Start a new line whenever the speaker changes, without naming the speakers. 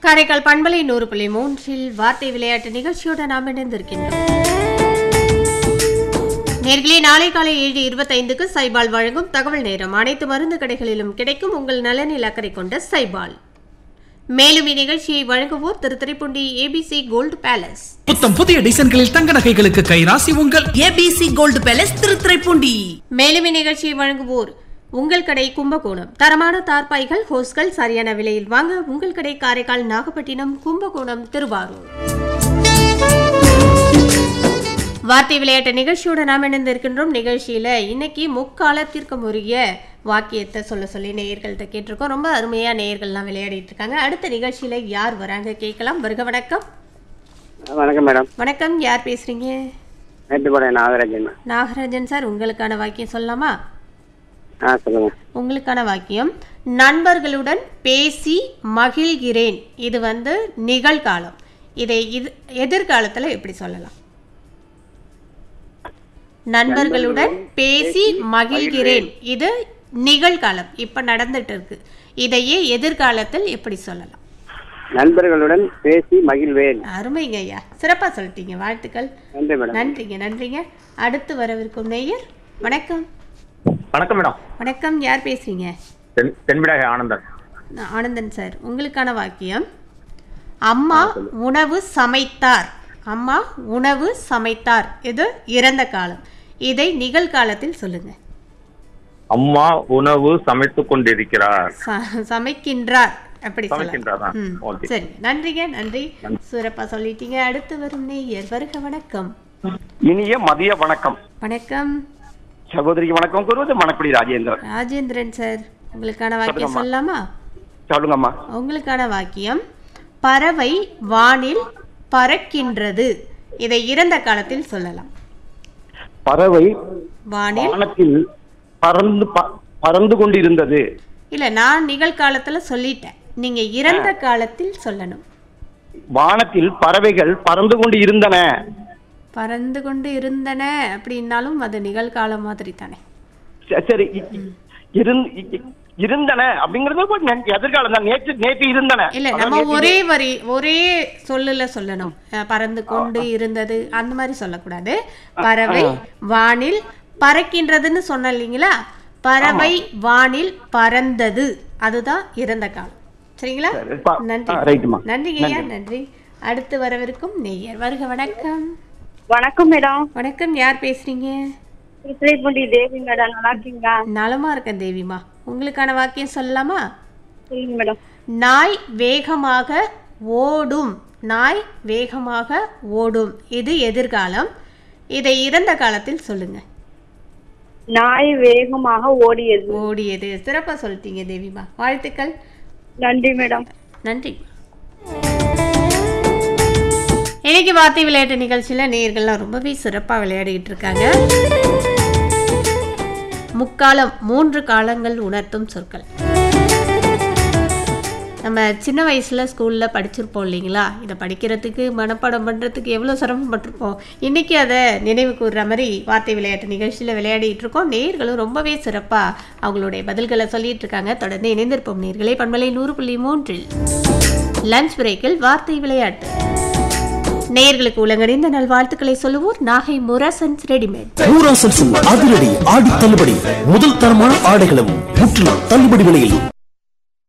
காரைக்கால் பண்பலை நூறு புள்ளி மூன்றில் வார்த்தை விளையாட்டு நிகழ்ச்சியோடு நாம் இணைந்திருக்கின்றோம் நேர்களே நாளை காலை ஏழு இருபத்தைந்துக்கு சைபால் வழங்கும் தகவல் நேரம் அனைத்து மருந்து கடைகளிலும் கிடைக்கும் உங்கள் நலனில் அக்கறை கொண்ட சைபால் மேலும் இந்நிகழ்ச்சியை வழங்குவோர் திருத்துறைப்பூண்டி ஏபிசி கோல்டு பேலஸ்
புத்தம் புதிய டிசைன்களில் தங்க நகைகளுக்கு கைராசி உங்கள்
ஏபிசி கோல்டு பேலஸ் திருத்துறைப்பூண்டி
மேலும் இந்நிகழ்ச்சியை வழங்குவோர் உங்கள் கடை கும்பகோணம் தரமான தார்பாய்கள் ஹோஸ்கள் சரியான விலையில் வாங்க உங்கள் கடை காரைக்கால் நாகப்பட்டினம் கும்பகோணம் திருவாரூர் வார்த்தை விளையாட்டு நிகழ்ச்சியோட நாம் இணைந்திருக்கின்றோம் நிகழ்ச்சியில இன்னைக்கு முக்காலத்திற்கு உரிய வாக்கியத்தை சொல்ல சொல்லி நேயர்கள்ட்ட கேட்டிருக்கோம் ரொம்ப அருமையா நேயர்கள்லாம் விளையாடிட்டு இருக்காங்க அடுத்த நிகழ்ச்சியில யார் வராங்க கேட்கலாம் வருக வணக்கம்
வணக்கம் மேடம்
வணக்கம் யார் பேசுறீங்க
மேட்டுப்பாளையம் நாகராஜன்
நாகராஜன் சார் உங்களுக்கான வாக்கியம் சொல்லலாமா
ஆ சொல்லுங்க
உங்களுக்கான வாக்கியம் நண்பர்களுடன் பேசி மகிழ்கிறேன் இது வந்து நிகழ்காலம் இதை இது எதிர்காலத்துல எப்படி சொல்லலாம் நண்பர்களுடன் பேசி மகிழ்கிறேன் இது நிகழ்காலம் இப்ப நடந்துட்டு இருக்கு இதையே எதிர்காலத்தில் எப்படி சொல்லலாம்
நண்பர்களுடன் பேசி மகிழ்வேன்
அருமைங்க ஐயா சிறப்பா சொல்லிட்டீங்க வாழ்த்துக்கள்
நன்றி மேடம்
நன்றிங்க நன்றிங்க அடுத்து வரவிருக்கும் நேயர் வணக்கம்
வணக்கம் மேடம்
வணக்கம் யார் பேசுறீங்க
தென் தென்பிடாக ஆனந்தன்
நான் ஆனந்தன் சார் உங்களுக்கான வாக்கியம் அம்மா உணவு சமைத்தார் அம்மா உணவு சமைத்தார் இது இறந்த காலம் இதை நிகழ்காலத்தில் சொல்லுங்க
அம்மா உணவு சமைத்துக் கொண்டிருக்கிறார்
ச- சமைக்கின்றார் அப்படி
சமைக்கின்றாரா?
சொல்லலாம் ம்,
ஓகே.
சரி நன்றிங்க நன்றி சிறப்பா சொல்லிட்டீங்க அடுத்து வரும் நேயர் வருக வணக்கம்
இனிய மதிய வணக்கம்
வணக்கம்
சகோதரிக்கு வணக்கம் கூறுவது மணக்குடி ராஜேந்திரன்
ராஜேந்திரன் சார் உங்களுக்கான வாக்கியம் சொல்லலாமா
சொல்லுங்கம்மா
உங்களுக்கான வாக்கியம் பறவை வானில் பறக்கின்றது இதை இறந்த காலத்தில் சொல்லலாம்
பறவை
வானில்
வானத்தில் பறந்து ப- பறந்து கொண்டிருந்தது
இல்ல நான் நிகழ்காலத்துல சொல்லிட்டேன் நீங்க இறந்த காலத்தில் சொல்லணும்
வானத்தில் பறவைகள் பறந்து கொண்டு இருந்தன
பறந்து கொண்டு இருந்தன அப்படின்னாலும் அது நிகழ்காலம் மாதிரி தானே
ச- சரி இ- இ- இருந்- இ- இ- இருந்தன அப்படிங்கறது கொஞ்சம் நே- எதிர்காலம் தான் நேற்று நேற்று இருந்தன
இல்ல
அதான்
நம்ம
நேற்று-
ஒரே வரி ஒரே சொல்லுல சொல்லணும் அஹ், பறந்து கொண்டு இருந்தது அந்த மாதிரி சொல்லக்கூடாது பறவை வானில் பறக்கின்றதுன்னு சொன்ன இல்லைங்களா பறவை வானில் பறந்தது அதுதான் இறந்த காலம் சரிங்களா
சரி, பா-
நன்றி
ஆ, ரைட்டுமா.
நன்றிங்க ஐயா நன்றி அடுத்து வரவிருக்கும் நெய்யர் வருக வணக்கம்
வணக்கம் மேடம்
வணக்கம் யார் பேசுறீங்க
திருத்துறைப்பூண்டி தேவி மேடம் நல்லா இருக்கீங்களா
நலமா இருக்கேன் தேவிமா உங்களுக்கான வாக்கியம் சொல்லலாமா
சொல்லுங்க மேடம்
நாய் வேகமாக ஓடும் நாய் வேகமாக ஓடும் இது எதிர்காலம் இதை இறந்த காலத்தில் சொல்லுங்க
நாய் வேகமாக ஓடியது
ஓடியது சிறப்பா சொல்லிட்டீங்க தேவிமா வாழ்த்துக்கள்
நன்றி மேடம்
நன்றி இன்னைக்கு வார்த்தை விளையாட்டு நிகழ்ச்சியில் நேயர்கள்லாம் ரொம்பவே சிறப்பாக விளையாடிட்டு இருக்காங்க முக்காலம் மூன்று காலங்கள் உணர்த்தும் சொற்கள் நம்ம சின்ன வயசில் ஸ்கூலில் படிச்சிருப்போம் இல்லைங்களா இதை படிக்கிறதுக்கு மனப்பாடம் பண்ணுறதுக்கு எவ்வளோ சிரமப்பட்டிருப்போம் இன்றைக்கி அதை நினைவு கூறுற மாதிரி வார்த்தை விளையாட்டு நிகழ்ச்சியில் விளையாடிட்டு இருக்கோம் நேர்களும் ரொம்பவே சிறப்பாக அவங்களுடைய பதில்களை சொல்லிட்டு இருக்காங்க தொடர்ந்து இணைந்திருப்போம் நேர்களே பண்பலை நூறு புள்ளி மூன்றில் லஞ்ச் பிரேக்கில் வார்த்தை விளையாட்டு நேயர்களுக்கு உலகணிந்த நல்வாழ்த்துக்களை சொல்லுவோர் நாகை முரசன்ஸ் ரெடிமேட்
ஊராசல் அதிரடி ஆடி தள்ளுபடி முதல் தரமான ஆடைகளும் முற்றிலும் தள்ளுபடி விலையில்